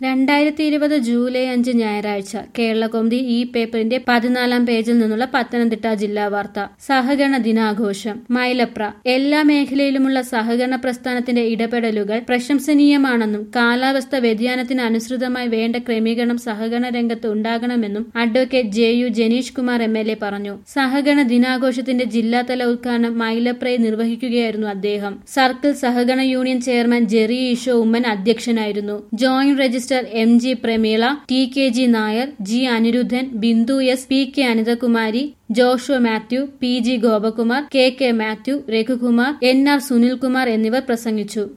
രണ്ടായിരത്തി ഇരുപത് ജൂലൈ അഞ്ച് ഞായറാഴ്ച കേരളകൗമുദി ഈ പേപ്പറിന്റെ പതിനാലാം പേജിൽ നിന്നുള്ള പത്തനംതിട്ട ജില്ലാ വാർത്ത സഹകരണ ദിനാഘോഷം മൈലപ്ര എല്ലാ മേഖലയിലുമുള്ള സഹകരണ പ്രസ്ഥാനത്തിന്റെ ഇടപെടലുകൾ പ്രശംസനീയമാണെന്നും കാലാവസ്ഥ വ്യതിയാനത്തിന് അനുസൃതമായി വേണ്ട ക്രമീകരണം സഹകരണ രംഗത്ത് ഉണ്ടാകണമെന്നും advocate J U Janeesh Kumar M L A പറഞ്ഞു സഹകരണ ദിനാഘോഷത്തിന്റെ ജില്ലാതല ഉദ്ഘാടനം മൈലപ്രയിൽ നിർവഹിക്കുകയായിരുന്നു അദ്ദേഹം സർക്കിൾ സഹകരണ union chairman Jerry Eesho Oommen അധ്യക്ഷനായിരുന്നു joint register M G Prameela T K G Nair G Anirudhan Bindu S P K Anithakumari Joshua Mathew P G Gopakumar K K Mathew Raghukumar N R Sunilkumar എന്നിവർ പ്രസംഗിച്ചു